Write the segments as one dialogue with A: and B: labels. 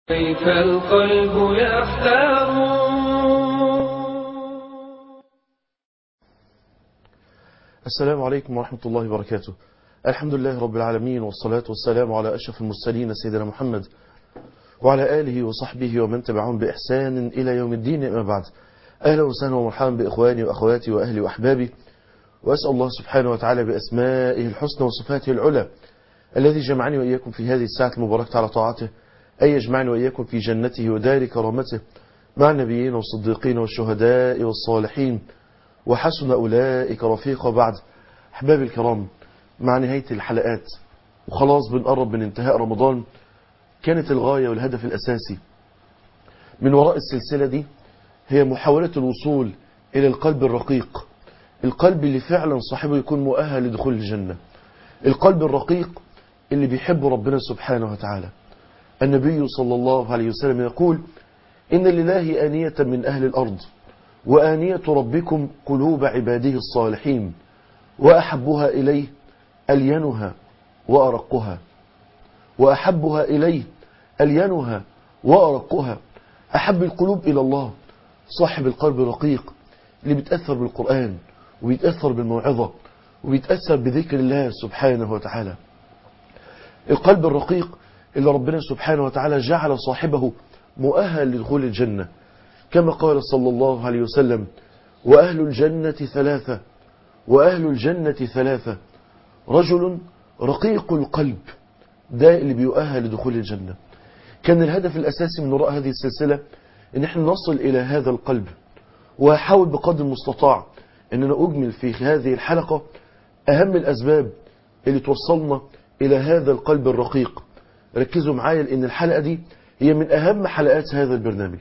A: كيف القلب يحتار
B: السلام عليكم ورحمة الله وبركاته الحمد لله رب العالمين والصلاة والسلام على أشرف المرسلين سيدنا محمد وعلى آله وصحبه ومن تبعهم بإحسان إلى يوم الدين أما بعد أهلا وسهلا ومرحبا بإخواني وأخواتي وأهلي وأحبابي وأسأل الله سبحانه وتعالى بأسمائه الحسنى وصفاته العلى الذي جمعني وإياكم في هذه الساعة المباركة على طاعته أن يجمعني وإياكم في جنته ودار كرامته مع النبيين والصديقين والشهداء والصالحين وحسن أولئك رفيقا بعد أحبابي الكرام مع نهاية الحلقات وخلاص بنقرب من انتهاء رمضان كانت الغاية والهدف الأساسي من وراء السلسلة دي هي محاولة الوصول إلى القلب الرقيق القلب اللي فعلا صاحبه يكون مؤهل لدخول الجنة القلب الرقيق اللي بيحب ربنا سبحانه وتعالى النبي صلى الله عليه وسلم يقول إن لله آنية من أهل الأرض وآنية ربكم قلوب عباده الصالحين وأحبها إليه ألينها وأرقها وأحبها إليه ألينها وأرقها أحب القلوب إلى الله صاحب القلب الرقيق اللي بيتأثر بالقرآن وبيتأثر بالموعظة وبيتأثر بذكر الله سبحانه وتعالى القلب الرقيق اللي ربنا سبحانه وتعالى جعل صاحبه مؤهل لدخول الجنة كما قال صلى الله عليه وسلم وأهل الجنة ثلاثة وأهل الجنة ثلاثة رجل رقيق القلب ده اللي بيؤهل لدخول الجنة كان الهدف الأساسي من وراء هذه السلسلة ان احنا نصل إلى هذا القلب وأحاول بقدر المستطاع ان انا أجمل في هذه الحلقة أهم الأسباب اللي توصلنا إلى هذا القلب الرقيق ركزوا معايا لأن الحلقة دي هي من أهم حلقات هذا البرنامج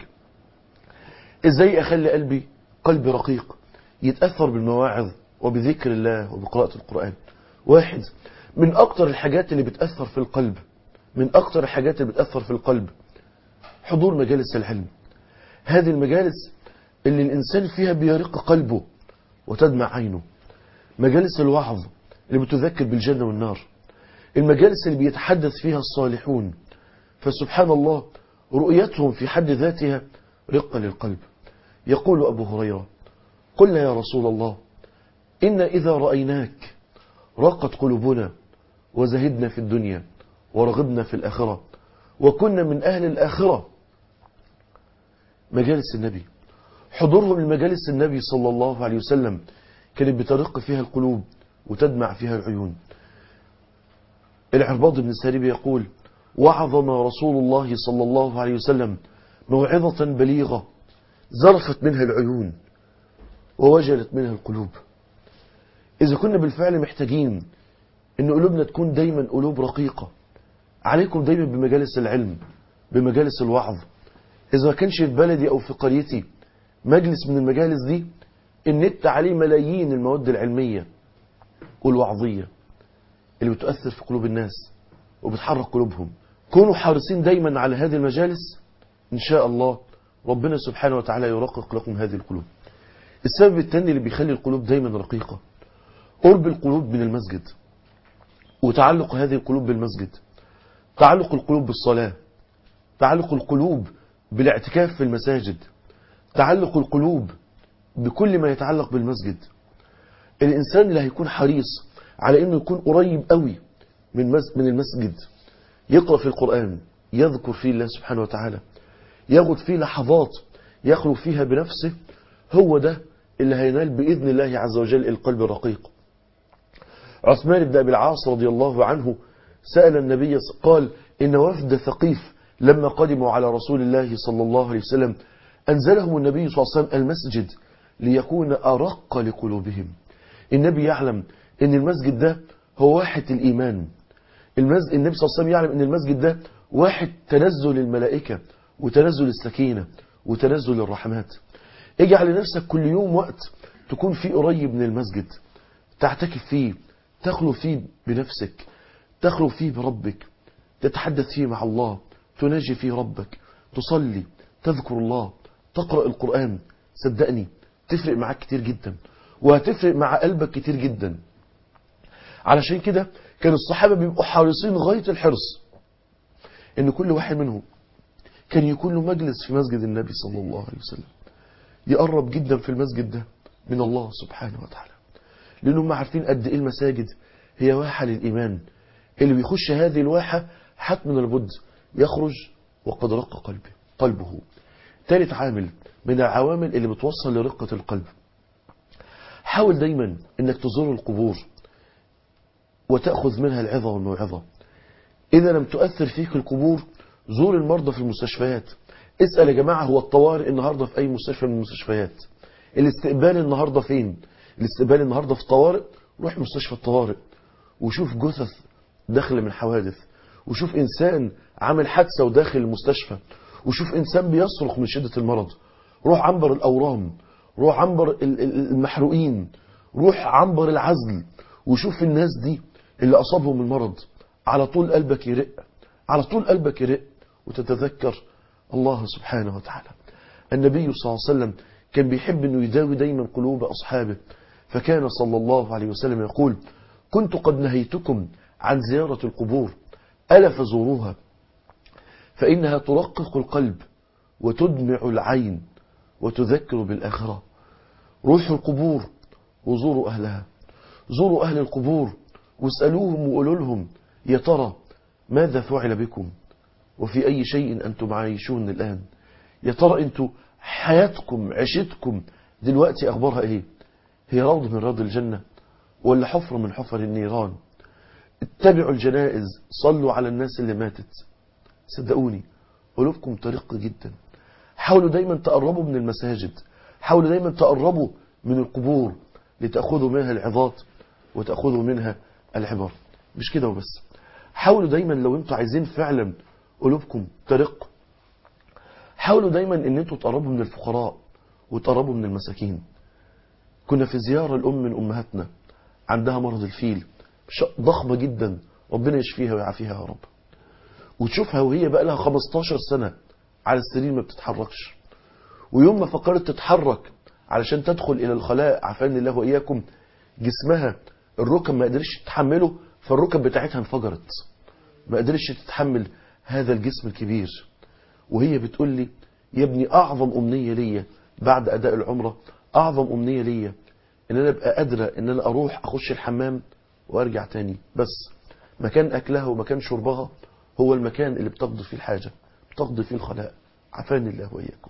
B: إزاي أخلي قلبي قلب رقيق يتأثر بالمواعظ وبذكر الله وبقراءة القرآن واحد من أكتر الحاجات اللي بتأثر في القلب من أكتر الحاجات اللي بتأثر في القلب حضور مجالس العلم هذه المجالس اللي الإنسان فيها بيرق قلبه وتدمع عينه مجالس الوعظ اللي بتذكر بالجنة والنار المجالس اللي بيتحدث فيها الصالحون فسبحان الله رؤيتهم في حد ذاتها رقة للقلب يقول أبو هريرة قلنا يا رسول الله إن إذا رأيناك رقت قلوبنا وزهدنا في الدنيا ورغبنا في الآخرة وكنا من أهل الآخرة مجالس النبي حضورهم لمجالس النبي صلى الله عليه وسلم كانت بترق فيها القلوب وتدمع فيها العيون العرباض بن سارب يقول وعظنا رسول الله صلى الله عليه وسلم موعظة بليغة زرفت منها العيون ووجلت منها القلوب إذا كنا بالفعل محتاجين إن قلوبنا تكون دايما قلوب رقيقة عليكم دايما بمجالس العلم بمجالس الوعظ إذا ما كانش في بلدي أو في قريتي مجلس من المجالس دي النت عليه ملايين المواد العلمية والوعظية اللي بتؤثر في قلوب الناس وبتحرك قلوبهم كونوا حريصين دايما على هذه المجالس إن شاء الله ربنا سبحانه وتعالى يرقق لكم هذه القلوب السبب الثاني اللي بيخلي القلوب دايما رقيقة قرب القلوب من المسجد وتعلق هذه القلوب بالمسجد تعلق القلوب بالصلاة تعلق القلوب بالاعتكاف في المساجد تعلق القلوب بكل ما يتعلق بالمسجد الإنسان اللي هيكون حريص على أنه يكون قريب قوي من من المسجد يقرأ في القرآن يذكر فيه الله سبحانه وتعالى ياخد فيه لحظات يخلو فيها بنفسه هو ده اللي هينال بإذن الله عز وجل القلب الرقيق عثمان بن أبي العاص رضي الله عنه سأل النبي قال إن وفد ثقيف لما قدموا على رسول الله صلى الله عليه وسلم أنزلهم النبي صلى الله عليه وسلم المسجد ليكون أرق لقلوبهم النبي يعلم أن المسجد ده هو واحد الإيمان المسجد النبي صلى الله عليه وسلم يعلم أن المسجد ده واحد تنزل الملائكة وتنزل السكينة وتنزل الرحمات اجعل لنفسك كل يوم وقت تكون فيه قريب من المسجد تعتكف فيه تخلو فيه بنفسك تخلو فيه بربك تتحدث فيه مع الله تناجي فيه ربك تصلي تذكر الله تقرأ القرآن صدقني تفرق معاك كتير جدا وهتفرق مع قلبك كتير جدا علشان كده كان الصحابة بيبقوا حريصين غاية الحرص ان كل واحد منهم كان يكون له مجلس في مسجد النبي صلى الله عليه وسلم يقرب جدا في المسجد ده من الله سبحانه وتعالى لأنهم عارفين قد إيه المساجد هي واحة للإيمان اللي بيخش هذه الواحة حتما لابد يخرج وقد رق قلبه قلبه ثالث عامل من العوامل اللي بتوصل لرقة القلب حاول دايما انك تزور القبور وتأخذ منها العظة والموعظة إذا لم تؤثر فيك القبور زور المرضى في المستشفيات اسأل يا جماعة هو الطوارئ النهاردة في أي مستشفى من المستشفيات الاستقبال النهاردة فين الاستقبال النهاردة في الطوارئ روح مستشفى الطوارئ وشوف جثث داخل من حوادث وشوف إنسان عامل حادثة وداخل المستشفى وشوف إنسان بيصرخ من شدة المرض روح عنبر الأورام روح عنبر المحروقين روح عنبر العزل وشوف الناس دي اللي أصابهم المرض على طول قلبك يرق على طول قلبك يرق وتتذكر الله سبحانه وتعالى النبي صلى الله عليه وسلم كان بيحب أنه يداوي دايما قلوب أصحابه فكان صلى الله عليه وسلم يقول كنت قد نهيتكم عن زيارة القبور ألا فزوروها فإنها ترقق القلب وتدمع العين وتذكر بالآخرة روحوا القبور وزوروا أهلها زوروا أهل القبور واسألوهم وقولوا لهم يا ترى ماذا فعل بكم وفي أي شيء أنتم عايشون الآن يا ترى أنتم حياتكم عيشتكم دلوقتي أخبارها إيه هي روض من روض الجنة ولا حفر من حفر النيران اتبعوا الجنائز صلوا على الناس اللي ماتت صدقوني قلوبكم طريقة جدا حاولوا دايما تقربوا من المساجد حاولوا دايما تقربوا من القبور لتأخذوا منها العظات وتأخذوا منها العبر مش كده وبس حاولوا دايما لو انتوا عايزين فعلا قلوبكم ترق حاولوا دايما ان انتوا تقربوا من الفقراء وتقربوا من المساكين كنا في زيارة الأم من أمهاتنا عندها مرض الفيل ضخمة جدا ربنا يشفيها ويعافيها يا رب وتشوفها وهي بقى لها 15 سنة على السرير ما بتتحركش ويوم ما فكرت تتحرك علشان تدخل إلى الخلاء عفاني الله وإياكم جسمها الركب ما قدرش تتحمله فالركب بتاعتها انفجرت ما قدرش تتحمل هذا الجسم الكبير وهي بتقول لي يا ابني أعظم أمنية ليا بعد أداء العمرة أعظم أمنية ليا إن أنا أبقى قادرة إن أنا أروح أخش الحمام وأرجع تاني بس مكان أكلها ومكان شربها هو المكان اللي بتقضي فيه الحاجة بتقضي فيه الخلاء عفاني الله وإياكم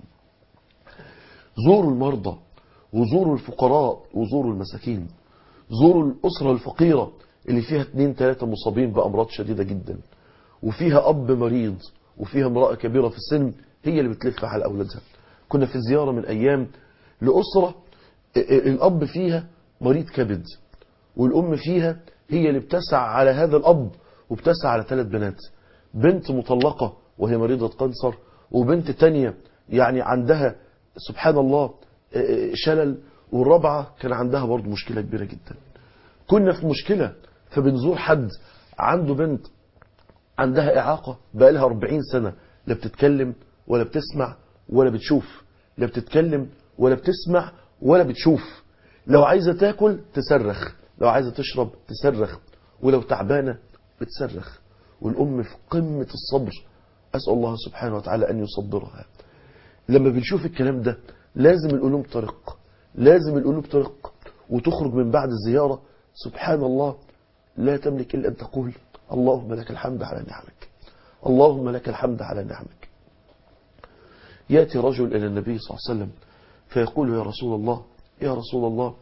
B: زوروا المرضى وزوروا الفقراء وزوروا المساكين زوروا الأسرة الفقيرة اللي فيها اتنين تلاتة مصابين بأمراض شديدة جدا وفيها أب مريض وفيها امرأة كبيرة في السن هي اللي بتلف على أولادها كنا في زيارة من أيام لأسرة الأب فيها مريض كبد والأم فيها هي اللي بتسعى على هذا الأب وبتسعى على ثلاث بنات بنت مطلقة وهي مريضة قنصر وبنت تانية يعني عندها سبحان الله شلل والرابعة كان عندها برضو مشكلة كبيرة جدا كنا في مشكلة فبنزور حد عنده بنت عندها إعاقة بقالها 40 سنة لا بتتكلم ولا بتسمع ولا بتشوف لا بتتكلم ولا بتسمع ولا بتشوف لو عايزة تاكل تصرخ لو عايزة تشرب تصرخ ولو تعبانة بتصرخ والأم في قمة الصبر أسأل الله سبحانه وتعالى أن يصبرها لما بنشوف الكلام ده لازم القلوب ترق لازم القلوب ترق وتخرج من بعد الزيارة سبحان الله لا تملك إلا أن تقول اللهم لك الحمد على نعمك اللهم لك الحمد على نعمك يأتي رجل إلى النبي صلى الله عليه وسلم فيقول يا رسول الله يا رسول الله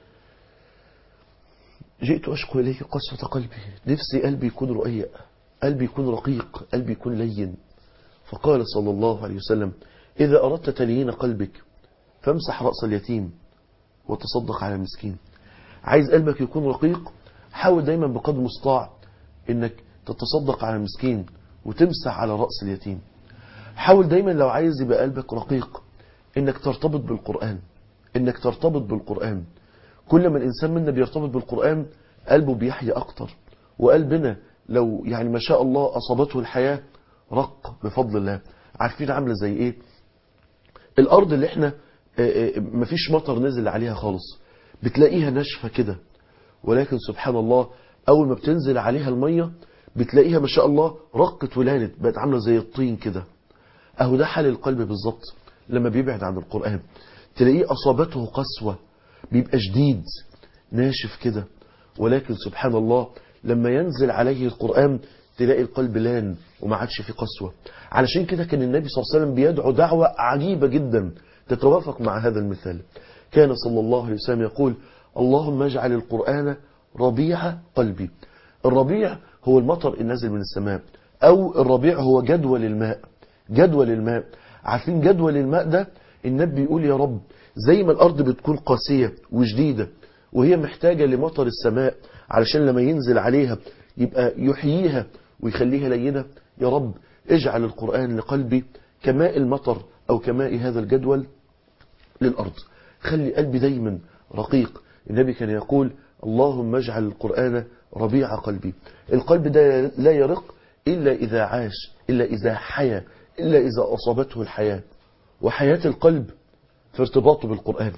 B: جئت أشكو إليك قسوة قلبي نفسي قلبي يكون رقيق قلبي يكون رقيق قلبي يكون لين فقال صلى الله عليه وسلم إذا أردت تليين قلبك فامسح رأس اليتيم وتصدق على المسكين عايز قلبك يكون رقيق حاول دايما بقدر المستطاع انك تتصدق على المسكين وتمسح على رأس اليتيم حاول دايما لو عايز يبقى قلبك رقيق انك ترتبط بالقرآن انك ترتبط بالقرآن كل ما الانسان منا بيرتبط بالقرآن قلبه بيحيا اكتر وقلبنا لو يعني ما شاء الله اصابته الحياة رق بفضل الله عارفين عاملة زي ايه الارض اللي احنا مفيش مطر نزل عليها خالص بتلاقيها ناشفة كده ولكن سبحان الله اول ما بتنزل عليها المية بتلاقيها ما شاء الله رقت ولانت بقت عاملة زي الطين كده أهو ده حال القلب بالظبط لما بيبعد عن القرآن تلاقيه أصابته قسوة بيبقى شديد ناشف كده ولكن سبحان الله لما ينزل عليه القرآن تلاقي القلب لان وما عادش فيه قسوة علشان كده كان النبي صلى الله عليه وسلم بيدعو دعوة عجيبة جدا تتوافق مع هذا المثال كان صلى الله عليه وسلم يقول اللهم اجعل القرآن ربيع قلبي الربيع هو المطر النازل من السماء أو الربيع هو جدول الماء جدول الماء عارفين جدول الماء ده النبي بيقول يا رب زي ما الأرض بتكون قاسية وجديدة وهي محتاجة لمطر السماء علشان لما ينزل عليها يبقى يحييها ويخليها لينة يا رب اجعل القرآن لقلبي كماء المطر أو كماء هذا الجدول للأرض خلي قلبي دايما رقيق النبي كان يقول اللهم اجعل القرآن ربيع قلبي القلب ده لا يرق إلا إذا عاش إلا إذا حيا إلا إذا أصابته الحياة وحياة القلب في ارتباطه بالقرآن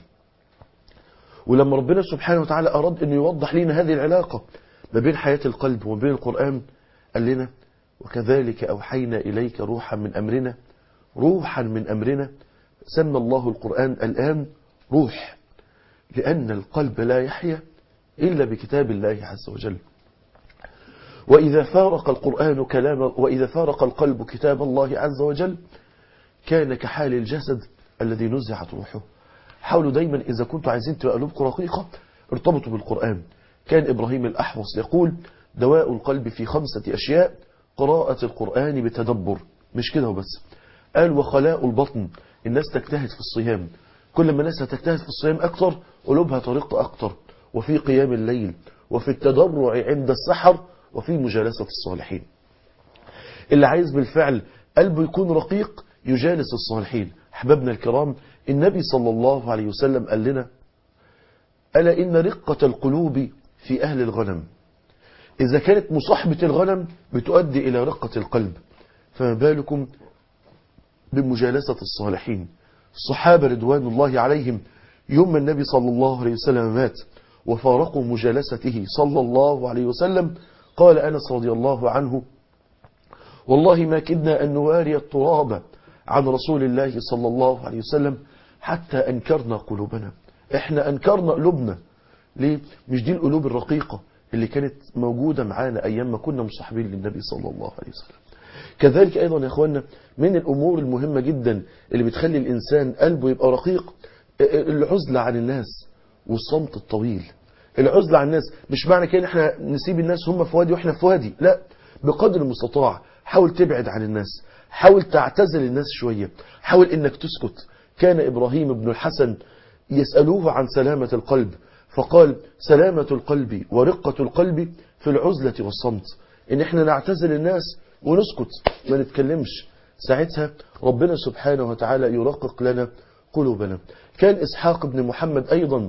B: ولما ربنا سبحانه وتعالى أراد أن يوضح لنا هذه العلاقة ما بين حياة القلب وما بين القرآن قال لنا وكذلك أوحينا إليك روحا من أمرنا روحا من أمرنا سمى الله القرآن الآن روح لأن القلب لا يحيا إلا بكتاب الله عز وجل وإذا فارق القرآن كلام وإذا فارق القلب كتاب الله عز وجل كان كحال الجسد الذي نزعت روحه حاولوا دايما إذا كنتوا عايزين تبقى قلوبكم رقيقة ارتبطوا بالقرآن كان إبراهيم الأحوص يقول دواء القلب في خمسة أشياء قراءة القرآن بتدبر مش كده وبس قال وخلاء البطن الناس تجتهد في الصيام كل ما الناس هتجتهد في الصيام أكتر قلوبها طريقة أكتر وفي قيام الليل وفي التضرع عند السحر وفي مجالسة الصالحين اللي عايز بالفعل قلبه يكون رقيق يجالس الصالحين أحبابنا الكرام النبي صلى الله عليه وسلم قال لنا ألا إن رقة القلوب في أهل الغنم إذا كانت مصاحبة الغنم بتؤدي إلى رقة القلب فما بالكم بمجالسة الصالحين الصحابة رضوان الله عليهم يوم ما النبي صلى الله عليه وسلم مات وفارقوا مجالسته صلى الله عليه وسلم قال أنس رضي الله عنه والله ما كدنا أن نواري التراب عن رسول الله صلى الله عليه وسلم حتى أنكرنا قلوبنا احنا أنكرنا قلوبنا ليه؟ مش دي القلوب الرقيقة اللي كانت موجودة معانا أيام ما كنا مصاحبين للنبي صلى الله عليه وسلم كذلك أيضا يا أخوانا من الأمور المهمة جدا اللي بتخلي الإنسان قلبه يبقى رقيق العزلة عن الناس والصمت الطويل العزلة عن الناس مش معنى كده احنا نسيب الناس هم في وادي واحنا في وادي لا بقدر المستطاع حاول تبعد عن الناس حاول تعتزل الناس شوية حاول انك تسكت كان ابراهيم بن الحسن يسألوه عن سلامة القلب فقال سلامة القلب ورقة القلب في العزلة والصمت ان احنا نعتزل الناس ونسكت ما نتكلمش ساعتها ربنا سبحانه وتعالى يرقق لنا قلوبنا كان إسحاق بن محمد أيضا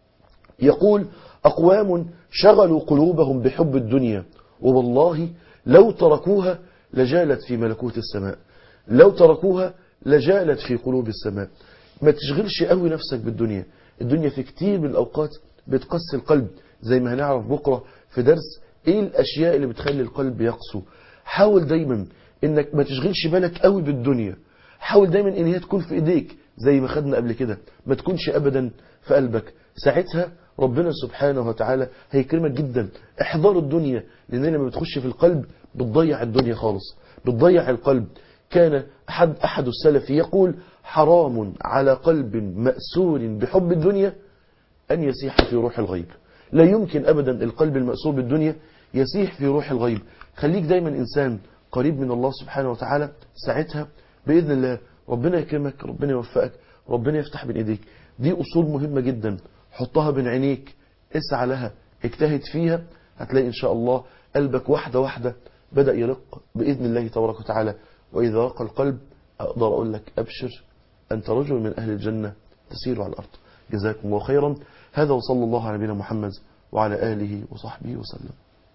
B: يقول أقوام شغلوا قلوبهم بحب الدنيا والله لو تركوها لجالت في ملكوت السماء لو تركوها لجالت في قلوب السماء ما تشغلش قوي نفسك بالدنيا الدنيا في كتير من الأوقات بتقسي القلب زي ما هنعرف بكرة في درس ايه الأشياء اللي بتخلي القلب يقسو حاول دايما انك ما تشغلش بالك قوي بالدنيا حاول دايما ان هي تكون في ايديك زي ما خدنا قبل كده ما تكونش ابدا في قلبك ساعتها ربنا سبحانه وتعالى هيكرمك جدا احضار الدنيا لان لما بتخش في القلب بتضيع الدنيا خالص بتضيع القلب كان أحد, أحد السلف يقول حرام على قلب مأسور بحب الدنيا أن يسيح في روح الغيب لا يمكن أبدا القلب المأسور بالدنيا يسيح في روح الغيب خليك دايما إنسان قريب من الله سبحانه وتعالى ساعتها بإذن الله ربنا يكرمك ربنا يوفقك ربنا يفتح بين ايديك دي أصول مهمة جدا حطها بين عينيك اسعى لها اجتهد فيها هتلاقي إن شاء الله قلبك واحدة واحدة بدأ يرق بإذن الله تبارك وتعالى وإذا رق القلب أقدر أقول لك أبشر أنت رجل من أهل الجنة تسير على الأرض جزاكم الله خيرا هذا وصلى الله على نبينا محمد وعلى آله وصحبه وسلم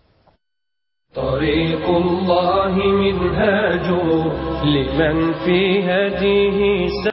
A: طريق الله منهاج لمن في هديه